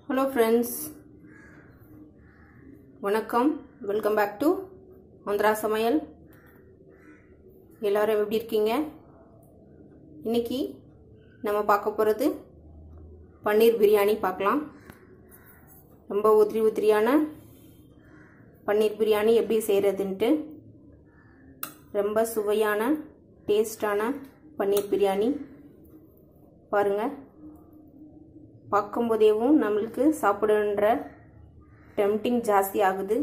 hello friends வணக்கம் welcome back to Andhra சமையல் எல்லாரும் எப்படி இருக்கீங்க இன்னைக்கு நம்ம பார்க்க போகிறது பன்னீர் பிரியாணி பார்க்கலாம் ரொம்ப உதிரி உதிரியான பன்னீர் பிரியாணி எப்படி செய்கிறதுன்ட்டு ரொம்ப சுவையான டேஸ்டான பன்னீர் பிரியாணி பாருங்கள் பார்க்கும்போதேவும் நம்மளுக்கு சாப்பிடுன்ற டெம்டிங் ஜாஸ்தி ஆகுது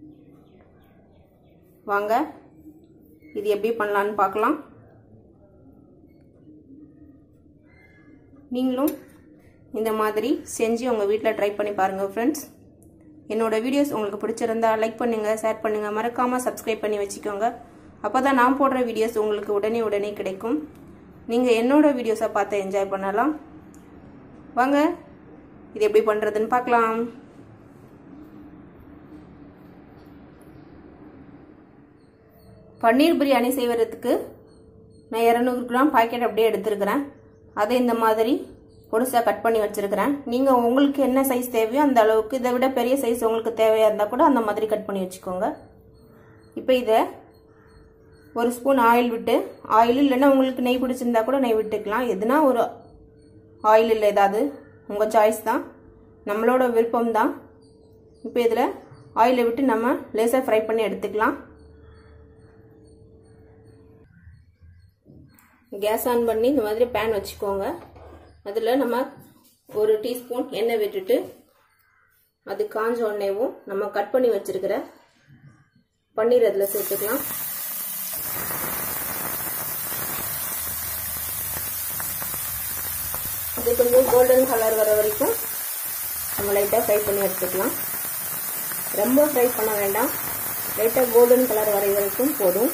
வாங்க இது எப்படி பண்ணலான்னு பார்க்கலாம் நீங்களும் இந்த மாதிரி செஞ்சு உங்கள் வீட்டில் ட்ரை பண்ணி பாருங்கள் ஃப்ரெண்ட்ஸ் என்னோடய வீடியோஸ் உங்களுக்கு பிடிச்சிருந்தா லைக் பண்ணுங்கள் ஷேர் பண்ணுங்கள் மறக்காமல் சப்ஸ்கிரைப் பண்ணி வச்சுக்கோங்க அப்போ தான் நான் போடுற வீடியோஸ் உங்களுக்கு உடனே உடனே கிடைக்கும் நீங்கள் என்னோடய வீடியோஸை பார்த்து என்ஜாய் பண்ணலாம் வாங்க இது எப்படி பண்ணுறதுன்னு பார்க்கலாம் பன்னீர் பிரியாணி செய்வதற்கு நான் இரநூறு கிராம் பாக்கெட் அப்படியே எடுத்துருக்கிறேன் அதை இந்த மாதிரி பொடுசாக கட் பண்ணி வச்சுருக்கிறேன் நீங்கள் உங்களுக்கு என்ன சைஸ் தேவையோ அந்த அளவுக்கு இதை விட பெரிய சைஸ் உங்களுக்கு தேவையாக இருந்தால் கூட அந்த மாதிரி கட் பண்ணி வச்சுக்கோங்க இப்போ இதை ஒரு ஸ்பூன் ஆயில் விட்டு ஆயில் இல்லைன்னா உங்களுக்கு நெய் பிடிச்சிருந்தா கூட நெய் விட்டுக்கலாம் எதுனா ஒரு ஆயில் இல்லை ஏதாவது உங்கள் சாய்ஸ் தான் நம்மளோட விருப்பம் தான் இப்போ இதில் ஆயிலை விட்டு நம்ம லேசாக ஃப்ரை பண்ணி எடுத்துக்கலாம் கேஸ் ஆன் பண்ணி இந்த மாதிரி பேன் வச்சுக்கோங்க அதில் நம்ம ஒரு டீஸ்பூன் எண்ணெய் விட்டுட்டு அது காஞ்ச உடனேவும் நம்ம கட் பண்ணி வச்சுருக்கிற பன்னீர் அதில் சேர்த்துக்கலாம் இது கொஞ்சம் கோல்டன் கலர் வர வரைக்கும் நம்ம லைட்டாக ஃப்ரை பண்ணி எடுத்துக்கலாம் ரொம்ப ஃப்ரை பண்ண வேண்டாம் லைட்டாக கோல்டன் கலர் வரை வரைக்கும் போதும்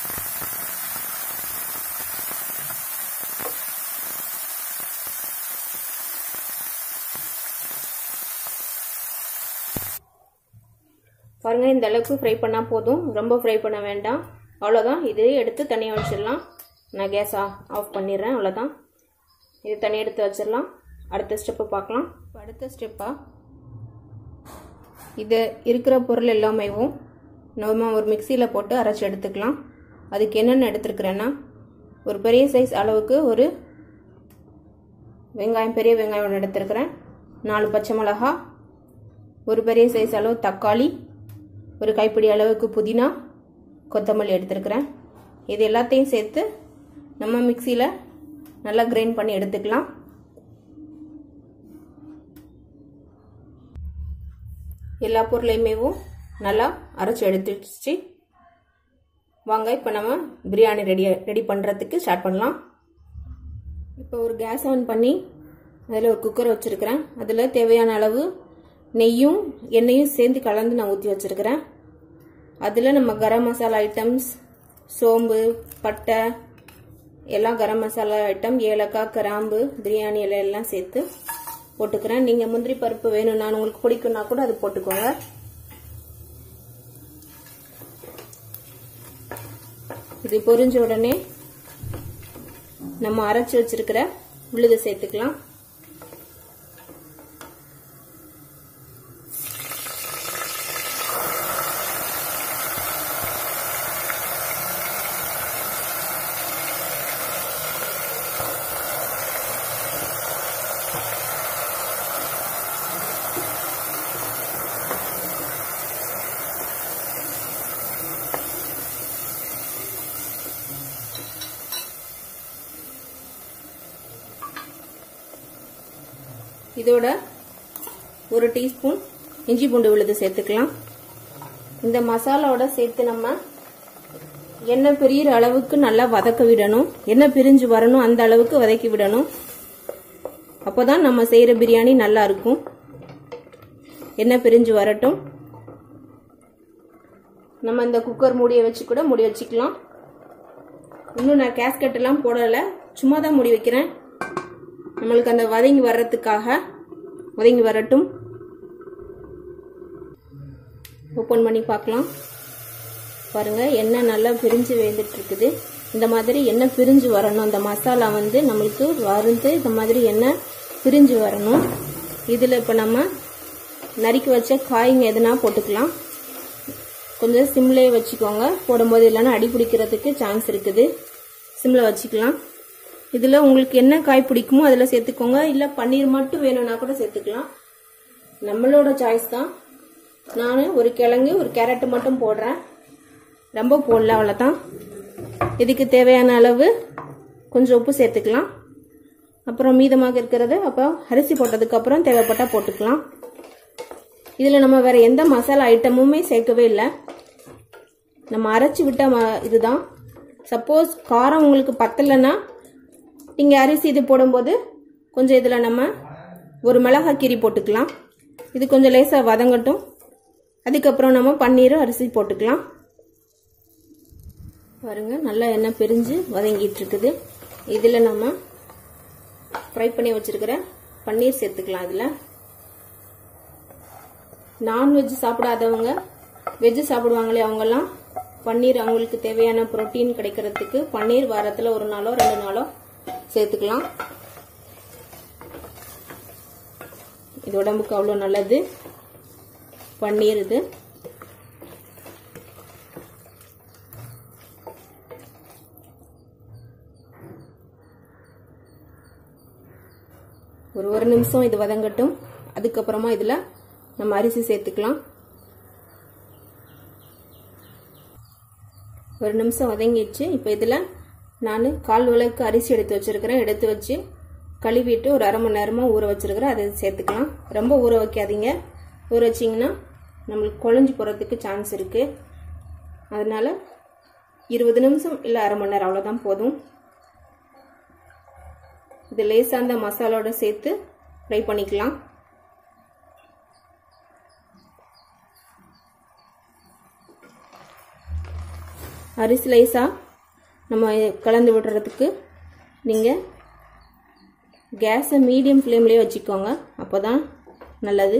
பாருங்கள் இந்த அளவுக்கு ஃப்ரை பண்ணால் போதும் ரொம்ப ஃப்ரை பண்ண வேண்டாம் அவ்வளோதான் இது எடுத்து தனியாக வச்சிடலாம் நான் கேஸ் ஆஃப் பண்ணிடுறேன் அவ்வளோதான் இது தனியாக எடுத்து வச்சிடலாம் அடுத்த ஸ்டெப்பு பார்க்கலாம் அடுத்த ஸ்டெப்பாக இது இருக்கிற பொருள் எல்லாமேவும் நம்ம ஒரு மிக்சியில் போட்டு அரைச்சி எடுத்துக்கலாம் அதுக்கு என்னென்ன எடுத்துருக்குறேன்னா ஒரு பெரிய சைஸ் அளவுக்கு ஒரு வெங்காயம் பெரிய வெங்காயம் ஒன்று எடுத்துருக்கிறேன் நாலு பச்சை மிளகா ஒரு பெரிய சைஸ் அளவு தக்காளி ஒரு கைப்பிடி அளவுக்கு புதினா கொத்தமல்லி எடுத்துருக்கிறேன் இது எல்லாத்தையும் சேர்த்து நம்ம மிக்சியில் நல்லா கிரைண்ட் பண்ணி எடுத்துக்கலாம் எல்லா பொருளையுமேவும் நல்லா அரைச்சி எடுத்துச்சு வாங்க இப்போ நம்ம பிரியாணி ரெடி ரெடி பண்ணுறதுக்கு ஸ்டார்ட் பண்ணலாம் இப்போ ஒரு கேஸ் ஆன் பண்ணி அதில் ஒரு குக்கர் வச்சுருக்கிறேன் அதில் தேவையான அளவு நெய்யும் எண்ணெயும் சேர்ந்து கலந்து நான் ஊற்றி வச்சுருக்கிறேன் அதில் நம்ம கரம் மசாலா ஐட்டம்ஸ் சோம்பு பட்டை எல்லாம் கரம் மசாலா ஐட்டம் ஏலக்காய் கிராம்பு பிரியாணி இலை எல்லாம் சேர்த்து போட்டுக்கிறேன் நீங்கள் முந்திரி பருப்பு வேணும்னா உங்களுக்கு பிடிக்கும்னா கூட அது போட்டுக்கோங்க இது பொரிஞ்ச உடனே நம்ம அரைச்சி வச்சிருக்கிற விழுதை சேர்த்துக்கலாம் இதோட ஒரு டீஸ்பூன் இஞ்சி பூண்டு விழுது சேர்த்துக்கலாம் இந்த மசாலாவோட சேர்த்து நம்ம எண்ணெய் பிரியிற அளவுக்கு நல்லா வதக்க விடணும் எண்ணெய் பிரிஞ்சு வரணும் அந்த அளவுக்கு வதக்கி விடணும் அப்போதான் நம்ம செய்கிற பிரியாணி நல்லா இருக்கும் எண்ணெய் பிரிஞ்சு வரட்டும் நம்ம இந்த குக்கர் மூடியை வச்சு கூட மூடி வச்சுக்கலாம் இன்னும் நான் கேஸ்கட் எல்லாம் போடலை சும்மா தான் மூடி வைக்கிறேன் நம்மளுக்கு அந்த வதங்கி வர்றதுக்காக வதங்கி வரட்டும் ஓப்பன் பண்ணி பார்க்கலாம் பாருங்கள் எண்ணெய் நல்லா பிரிஞ்சு வேந்துட்டு இருக்குது இந்த மாதிரி எண்ணெய் பிரிஞ்சு வரணும் அந்த மசாலா வந்து நம்மளுக்கு வருந்து இந்த மாதிரி எண்ணெய் பிரிஞ்சு வரணும் இதில் இப்போ நம்ம நறுக்கி வச்ச காய்ங்க எதுனா போட்டுக்கலாம் கொஞ்சம் சிம்லேயே வச்சுக்கோங்க போடும்போது இல்லைன்னா அடி பிடிக்கிறதுக்கு சான்ஸ் இருக்குது சிம்மில் வச்சுக்கலாம் இதில் உங்களுக்கு என்ன காய் பிடிக்குமோ அதில் சேர்த்துக்கோங்க இல்லை பன்னீர் மட்டும் வேணும்னா கூட சேர்த்துக்கலாம் நம்மளோட சாய்ஸ் தான் நான் ஒரு கிழங்கு ஒரு கேரட்டு மட்டும் போடுறேன் ரொம்ப போடல அவ்வளோதான் இதுக்கு தேவையான அளவு கொஞ்சம் உப்பு சேர்த்துக்கலாம் அப்புறம் மீதமாக இருக்கிறத அப்போ அரிசி போட்டதுக்கப்புறம் தேவைப்பட்டால் போட்டுக்கலாம் இதில் நம்ம வேறு எந்த மசாலா ஐட்டமுமே சேர்க்கவே இல்லை நம்ம அரைச்சி விட்ட ம இதுதான் சப்போஸ் காரம் உங்களுக்கு பத்தலைன்னா நீங்கள் அரிசி இது போடும்போது கொஞ்சம் இதில் நம்ம ஒரு மிளகாய் கீரி போட்டுக்கலாம் இது கொஞ்சம் லேசாக வதங்கட்டும் அதுக்கப்புறம் நம்ம பன்னீரும் அரிசி போட்டுக்கலாம் பாருங்க நல்லா எண்ணெய் பிரிஞ்சு வதங்கிட்டு இருக்குது இதில் நம்ம ஃப்ரை பண்ணி வச்சிருக்கிற பன்னீர் சேர்த்துக்கலாம் இதில் நான்வெஜ் சாப்பிடாதவங்க வெஜ்ஜு சாப்பிடுவாங்களே அவங்கெல்லாம் பன்னீர் அவங்களுக்கு தேவையான புரோட்டீன் கிடைக்கிறதுக்கு பன்னீர் வாரத்தில் ஒரு நாளோ ரெண்டு நாளோ சேர்த்துக்கலாம் இது உடம்புக்கு அவ்வளோ நல்லது பன்னீர் இது ஒரு ஒரு நிமிஷம் இது வதங்கட்டும் அதுக்கப்புறமா இதில் நம்ம அரிசி சேர்த்துக்கலாம் ஒரு நிமிஷம் வதங்கிடுச்சு இப்போ இதில் நான் கால் விளக்கு அரிசி எடுத்து வச்சுருக்கிறேன் எடுத்து வச்சு கழுவிட்டு ஒரு அரை மணி நேரமாக ஊற வச்சுருக்கிறேன் அதை சேர்த்துக்கலாம் ரொம்ப ஊற வைக்காதீங்க ஊற வச்சிங்கன்னா நம்மளுக்கு குழஞ்சி போகிறதுக்கு சான்ஸ் இருக்குது அதனால் இருபது நிமிஷம் இல்லை அரை மணி நேரம் அவ்வளோதான் போதும் இது லேசாக அந்த மசாலோட சேர்த்து ஃப்ரை பண்ணிக்கலாம் அரிசி லேசாக நம்ம கலந்து விடுறதுக்கு நீங்கள் கேஸை மீடியம் ஃப்ளேம்லேயே வச்சுக்கோங்க அப்போ தான் நல்லது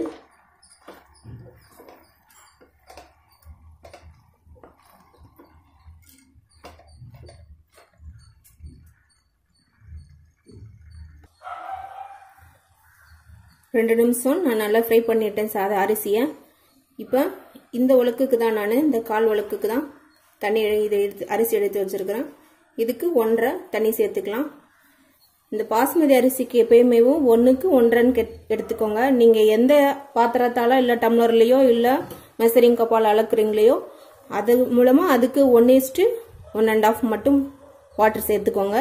ரெண்டு நிமிஷம் நான் நல்லா ஃப்ரை பண்ணிட்டேன் சாதா அரிசியை இப்போ இந்த உலக்குக்கு தான் நான் இந்த கால் உலக்குக்கு தான் தண்ணி இது எடுத்து அரிசி எடுத்து வச்சுருக்கிறேன் இதுக்கு ஒன்றரை தண்ணி சேர்த்துக்கலாம் இந்த பாஸ்மதி அரிசிக்கு எப்பயுமே ஒன்றுக்கு ஒன்றரைன்னு கெட் எடுத்துக்கோங்க நீங்கள் எந்த பாத்திரத்தாலோ இல்லை டம்ளர்லேயோ இல்லை மெசரிங் கப்பால் அளக்குறீங்களையோ அது மூலமாக அதுக்கு one is to one and half மட்டும் வாட்டர் சேர்த்துக்கோங்க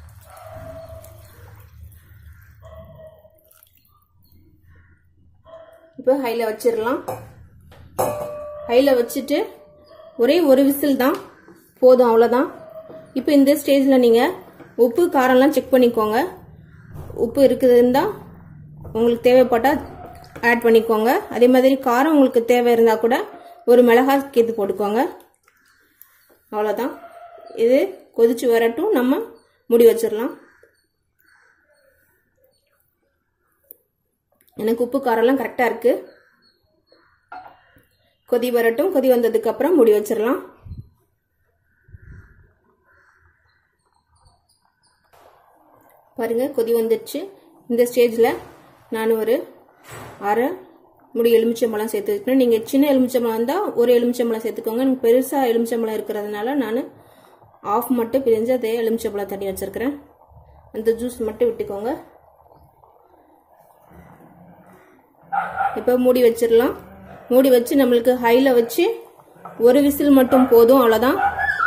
இப்போ ஹையில் வச்சிடலாம் ஹையில் வச்சுட்டு ஒரே ஒரு விசில் தான் போதும் அவ்வளோதான் இப்போ இந்த ஸ்டேஜில் நீங்கள் உப்பு காரம்லாம் செக் பண்ணிக்கோங்க உப்பு இருக்குதுன்னா உங்களுக்கு தேவைப்பட்டால் ஆட் பண்ணிக்கோங்க அதே மாதிரி காரம் உங்களுக்கு தேவை இருந்தால் கூட ஒரு மிளகாய் கேத்து போட்டுக்கோங்க அவ்வளோதான் இது கொதிச்சு வரட்டும் நம்ம முடி வச்சிடலாம் எனக்கு உப்பு காரம்லாம் கரெக்டாக இருக்குது கொதி வரட்டும் கொதி வந்ததுக்கப்புறம் முடி வச்சிடலாம் பாருங்கள் கொதி வந்துடுச்சு இந்த ஸ்டேஜில் நான் ஒரு அரை முடி எலுமிச்சம்பழம் சேர்த்து வைக்கணும் நீங்கள் சின்ன எலுமிச்சம்பழம் இருந்தால் ஒரு எலுமிச்சம்பழம் சேர்த்துக்கோங்க எனக்கு பெருசாக எலுமிச்சம்பழம் இருக்கிறதுனால நான் ஆஃப் மட்டும் பிரிஞ்சு அதே எலுமிச்சம்பழம் தண்ணி வச்சுருக்கிறேன் அந்த ஜூஸ் மட்டும் விட்டுக்கோங்க இப்போ மூடி வச்சிடலாம் மூடி வச்சு நம்மளுக்கு ஹையில் வச்சு ஒரு விசில் மட்டும் போதும் அவ்வளோதான்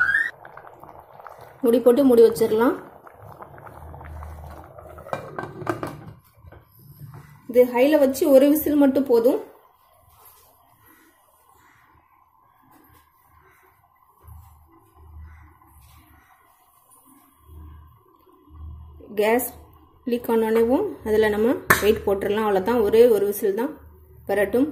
மூடி போட்டு மூடி வச்சிடலாம் இது ஹையில் வச்சு ஒரு விசில் மட்டும் போதும் கேஸ் லீக் ஆனோடனேவும் அதில் நம்ம வெயிட் போட்டுடலாம் அவ்வளோதான் ஒரே ஒரு விசில் தான் வரட்டும்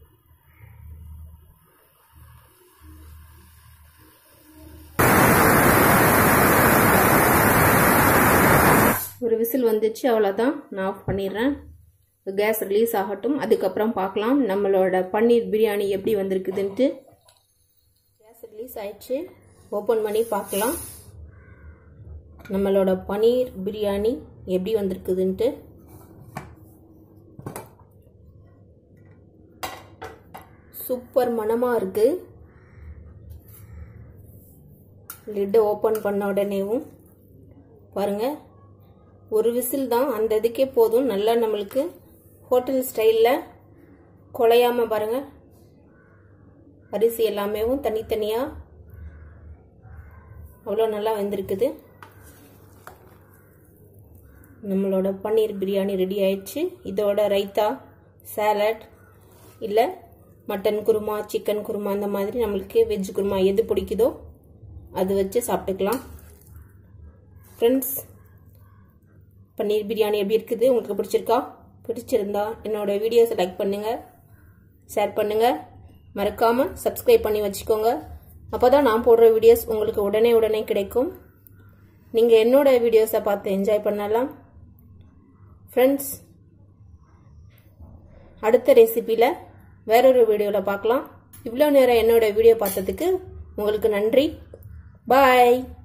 ஒரு விசில் வந்துச்சு அவ்வளோதான் நான் ஆஃப் பண்ணிடுறேன் கேஸ் ரிலீஸ் ஆகட்டும் அதுக்கப்புறம் பார்க்கலாம் நம்மளோட பன்னீர் பிரியாணி எப்படி வந்திருக்குதுன்ட்டு கேஸ் ரிலீஸ் ஆயிடுச்சு ஓப்பன் பண்ணி பார்க்கலாம் நம்மளோட பன்னீர் பிரியாணி எப்படி வந்திருக்குதுன்ட்டு சூப்பர் மணமாக இருக்குது லிட்டை ஓப்பன் பண்ண உடனேவும் பாருங்கள் ஒரு விசில் தான் அந்த இதுக்கே போதும் நல்லா நம்மளுக்கு ஹோட்டல் ஸ்டைலில் குலையாமல் பாருங்கள் அரிசி எல்லாமேவும் தனித்தனியாக அவ்வளோ நல்லா வெந்திருக்குது நம்மளோட பன்னீர் பிரியாணி ரெடி ஆயிடுச்சு இதோட ரைத்தா சாலட் இல்லை மட்டன் குருமா சிக்கன் குருமா அந்த மாதிரி நம்மளுக்கு வெஜ் குருமா எது பிடிக்குதோ அது வச்சு சாப்பிட்டுக்கலாம் ஃப்ரெண்ட்ஸ் பன்னீர் பிரியாணி எப்படி இருக்குது உங்களுக்கு பிடிச்சிருக்கா பிடிச்சிருந்தா என்னோட வீடியோஸை லைக் பண்ணுங்கள் ஷேர் பண்ணுங்கள் மறக்காமல் சப்ஸ்கிரைப் பண்ணி வச்சுக்கோங்க அப்போ தான் நான் போடுற வீடியோஸ் உங்களுக்கு உடனே உடனே கிடைக்கும் நீங்கள் என்னோட வீடியோஸை பார்த்து என்ஜாய் பண்ணலாம் ஃப்ரெண்ட்ஸ் அடுத்த ரெசிப்பியில் வேறொரு வீடியோவில் பார்க்கலாம் இவ்வளோ நேரம் என்னோட வீடியோ பார்த்ததுக்கு உங்களுக்கு நன்றி பாய்